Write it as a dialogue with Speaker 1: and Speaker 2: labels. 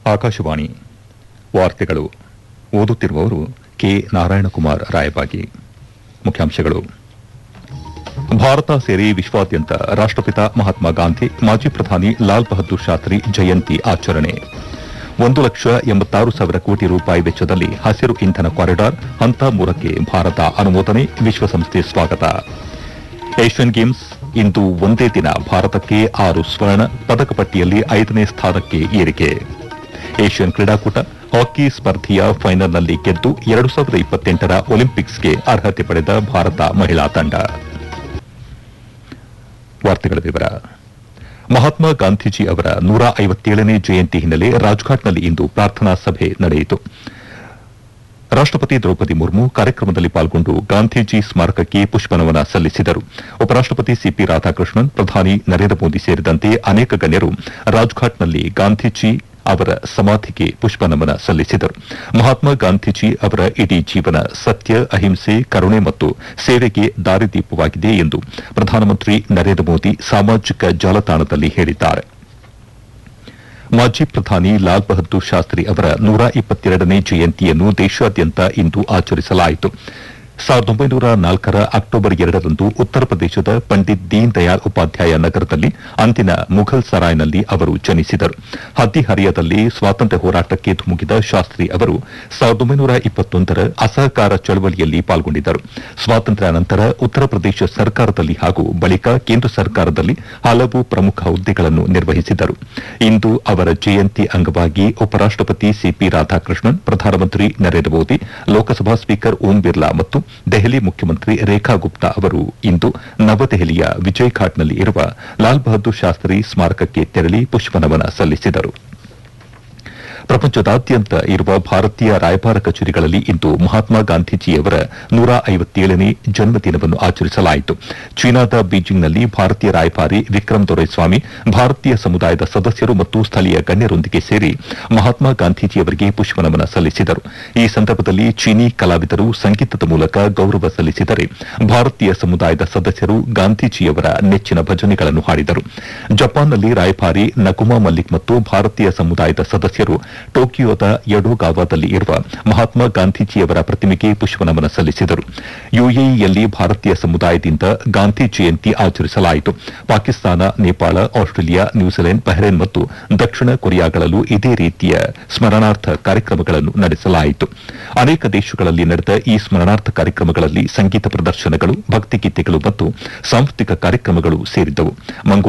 Speaker 1: ಆಕಾಶವಾಣಿ ವಾರ್ತೆಗಳು ಓದುತ್ತಿರುವವರು ಕೆ ನಾರಾಯಣಕುಮಾರ್ ರಾಯಬಾಗಿ ಮುಖ್ಯಾಂಶಗಳು ಭಾರತ ಸೇರಿ ವಿಶ್ವಾದ್ಯಂತ ರಾಷ್ಟಪಿತ ಮಹಾತ್ಮ ಗಾಂಧಿ ಮಾಜಿ ಪ್ರಧಾನಿ ಲಾಲ್ ಬಹದ್ದೂರ್ ಶಾಸ್ತ್ರಿ ಜಯಂತಿ ಆಚರಣೆ ಒಂದು ಲಕ್ಷ ಎಂಬತ್ತಾರು ಸಾವಿರ ಕೋಟಿ ರೂಪಾಯಿ ವೆಚ್ಚದಲ್ಲಿ ಹಸಿರು ಇಂಧನ ಕಾರಿಡಾರ್ ಹಂತ ಮೂರಕ್ಕೆ ಭಾರತ ಅನುಮೋದನೆ ವಿಶ್ವಸಂಸ್ಥೆ ಸ್ವಾಗತ ಏಷ್ಯನ್ ಗೇಮ್ಸ್ ಇಂದು ಒಂದೇ ದಿನ ಭಾರತಕ್ಕೆ ಆರು ಸ್ವರ್ಣ ಪದಕ ಪಟ್ಟಿಯಲ್ಲಿ ಐದನೇ ಸ್ಥಾನಕ್ಕೆ ಏರಿಕೆ ಏಷ್ಯನ್ ಕ್ರೀಡಾಕೂಟ ಹಾಕಿ ಸ್ಪರ್ಧೆಯ ಫೈನಲ್ನಲ್ಲಿ ಗೆದ್ದು ಎರಡು ಸಾವಿರದ ಇಪ್ಪತ್ತೆಂಟರ ಒಲಿಂಪಿಕ್ಸ್ಗೆ ಅರ್ಹತೆ ಪಡೆದ ಭಾರತ ಮಹಿಳಾ ತಂಡ ವಾರ್ತೆಗಳ ವಿವರ ಮಹಾತ್ಮ ಗಾಂಧೀಜಿ ಅವರ ನೂರ ಐವತ್ತೇಳನೇ ಜಯಂತಿ ಹಿನ್ನೆಲೆ ರಾಜ್ಘಾಟ್ನಲ್ಲಿ ಇಂದು ಪ್ರಾರ್ಥನಾ ಸಭೆ ನಡೆಯಿತು ರಾಷ್ಟಪತಿ ದ್ರೌಪದಿ ಮುರ್ಮು ಕಾರ್ಯಕ್ರಮದಲ್ಲಿ ಪಾಲ್ಗೊಂಡು ಗಾಂಧೀಜಿ ಸ್ಮಾರಕಕ್ಕೆ ಪುಷ್ಪನಮನ ಸಲ್ಲಿಸಿದರು ಉಪರಾಷ್ಟಪತಿ ಸಿಪಿ ರಾಧಾಕೃಷ್ಣನ್ ಪ್ರಧಾನಿ ನರೇಂದ್ರ ಮೋದಿ ಸೇರಿದಂತೆ ಅನೇಕ ಗಣ್ಯರು ರಾಜ್ಘಾಟ್ನಲ್ಲಿ ಗಾಂಧೀಜಿ ಅವರ ಸಮಾಧಿಗೆ ಪುಷ್ಪನಮನ ಸಲ್ಲಿಸಿದರು ಮಹಾತ್ಮ ಗಾಂಧೀಜಿ ಅವರ ಇಡೀ ಜೀವನ ಸತ್ಯ ಅಹಿಂಸೆ ಕರುಣೆ ಮತ್ತು ಸೇವೆಗೆ ದಾರಿದೀಪವಾಗಿದೆ ಎಂದು ಪ್ರಧಾನಮಂತ್ರಿ ನರೇಂದ್ರ ಮೋದಿ ಸಾಮಾಜಿಕ ಜಾಲತಾಣದಲ್ಲಿ ಹೇಳಿದ್ದಾರೆ ಮಾಜಿ ಪ್ರಧಾನಿ ಲಾಲ್ ಬಹದ್ದೂರ್ ಶಾಸ್ತ್ರಿ ಅವರ ನೂರ ಇಪ್ಪತ್ತೆರಡನೇ ಜಯಂತಿಯನ್ನು ದೇಶಾದ್ಯಂತ ಇಂದು ಆಚರಿಸಲಾಯಿತು ಸಾವಿರದ ಒಂಬೈನೂರ ನಾಲ್ಕರ ಅಕ್ಟೋಬರ್ ಎರಡರಂದು ಉತ್ತರ ಪ್ರದೇಶದ ಪಂಡಿತ್ ದೀನ್ ದಯಾಳ್ ಉಪಾಧ್ಯಾಯ ನಗರದಲ್ಲಿ ಅಂದಿನ ಮುಘಲ್ ಸರಾಯ್ನಲ್ಲಿ ಅವರು ಜನಿಸಿದರು ಹದಿಹರಿಯದಲ್ಲಿ ಸ್ವಾತಂತ್ರ್ಯ ಹೋರಾಟಕ್ಕೆ ಧುಮುಕಿದ ಶಾಸ್ತ್ರಿ ಅವರು ಸಾವಿರದ ಒಂಬೈನೂರ ಇಪ್ಪತ್ತೊಂದರ ಅಸಹಕಾರ ಚಳವಳಿಯಲ್ಲಿ ಪಾಲ್ಗೊಂಡಿದ್ದರು ಸ್ವಾತಂತ್ರ್ಯ ನಂತರ ಉತ್ತರ ಪ್ರದೇಶ ಸರ್ಕಾರದಲ್ಲಿ ಹಾಗೂ ಬಳಿಕ ಕೇಂದ್ರ ಸರ್ಕಾರದಲ್ಲಿ ಹಲವು ಪ್ರಮುಖ ಹುದ್ದೆಗಳನ್ನು ನಿರ್ವಹಿಸಿದರು ಇಂದು ಅವರ ಜಯಂತಿ ಅಂಗವಾಗಿ ಉಪರಾಷ್ಟಪತಿ ಸಿಪಿ ರಾಧಾಕೃಷ್ಣನ್ ಪ್ರಧಾನಮಂತ್ರಿ ನರೇಂದ್ರ ಮೋದಿ ಲೋಕಸಭಾ ಸ್ಪೀಕರ್ ಓಂ ಬಿರ್ಲಾ ಮತ್ತು ದೆಹಲಿ ಮುಖ್ಯಮಂತ್ರಿ ರೇಖಾ ಗುಪ್ತಾ ಅವರು ಇಂದು ನವದೆಹಲಿಯ ವಿಜಯ್ ಘಾಟ್ನಲ್ಲಿ ಇರುವ ಲಾಲ್ ಬಹದ್ದೂರ್ ಶಾಸ್ತ್ರಿ ಸ್ಮಾರಕಕ್ಕೆ ತೆರಳಿ ಪುಷ್ಪನಮನ ಸಲ್ಲಿಸಿದರು ಪ್ರಪಂಚದಾದ್ಯಂತ ಇರುವ ಭಾರತೀಯ ರಾಯಭಾರ ಕಚೇರಿಗಳಲ್ಲಿ ಇಂದು ಮಹಾತ್ಮ ಗಾಂಧೀಜಿಯವರ ನೂರ ಐವತ್ತೇಳನೇ ಜನ್ಮದಿನವನ್ನು ಆಚರಿಸಲಾಯಿತು ಚೀನಾದ ಬೀಜಿಂಗ್ನಲ್ಲಿ ಭಾರತೀಯ ರಾಯಭಾರಿ ವಿಕ್ರಮ್ ದೊರೈಸ್ವಾಮಿ ಭಾರತೀಯ ಸಮುದಾಯದ ಸದಸ್ಯರು ಮತ್ತು ಸ್ಥಳೀಯ ಗಣ್ಯರೊಂದಿಗೆ ಸೇರಿ ಮಹಾತ್ಮ ಗಾಂಧೀಜಿಯವರಿಗೆ ಪುಷ್ಪನಮನ ಸಲ್ಲಿಸಿದರು ಈ ಸಂದರ್ಭದಲ್ಲಿ ಚೀನಿ ಕಲಾವಿದರು ಸಂಗೀತದ ಮೂಲಕ ಗೌರವ ಸಲ್ಲಿಸಿದರೆ ಭಾರತೀಯ ಸಮುದಾಯದ ಸದಸ್ಯರು ಗಾಂಧೀಜಿಯವರ ನೆಚ್ಚಿನ ಭಜನೆಗಳನ್ನು ಹಾಡಿದರು ಜಪಾನ್ನಲ್ಲಿ ರಾಯಭಾರಿ ನಗುಮಾ ಮಲ್ಲಿಕ್ ಮತ್ತು ಭಾರತೀಯ ಸಮುದಾಯದ ಸದಸ್ಯರು ಟೋಕಿಯೋದ ಯಡೋಗಾವಾದಲ್ಲಿ ಇರುವ ಮಹಾತ್ಮ ಗಾಂಧೀಜಿಯವರ ಪ್ರತಿಮೆಗೆ ಪುಷ್ಪನಮನ ಸಲ್ಲಿಸಿದರು ಯುಎಇಯಲ್ಲಿ ಭಾರತೀಯ ಸಮುದಾಯದಿಂದ ಗಾಂಧಿ ಜಯಂತಿ ಆಚರಿಸಲಾಯಿತು Pakistan Nepal Australia New Zealand Bahrain ಮತ್ತು ದಕ್ಷಿಣ ಕೊರಿಯಾಗಳಲ್ಲೂ ಇದೇ ರೀತಿಯ ಸ್ಮರಣಾರ್ಥ ಕಾರ್ಯಕ್ರಮಗಳನ್ನು ನಡೆಸಲಾಯಿತು ಅನೇಕ ದೇಶಗಳಲ್ಲಿ ನಡೆದ ಈ ಸ್ಮರಣಾರ್ಥ ಕಾರ್ಯಕ್ರಮಗಳಲ್ಲಿ ಸಂಗೀತ ಪ್ರದರ್ಶನಗಳು ಭಕ್ತಿಗೀತೆಗಳು ಮತ್ತು ಸಾಂಸ್ಕೃತಿಕ ಕಾರ್ಯಕ್ರಮಗಳು ಸೇರಿದ್ದವು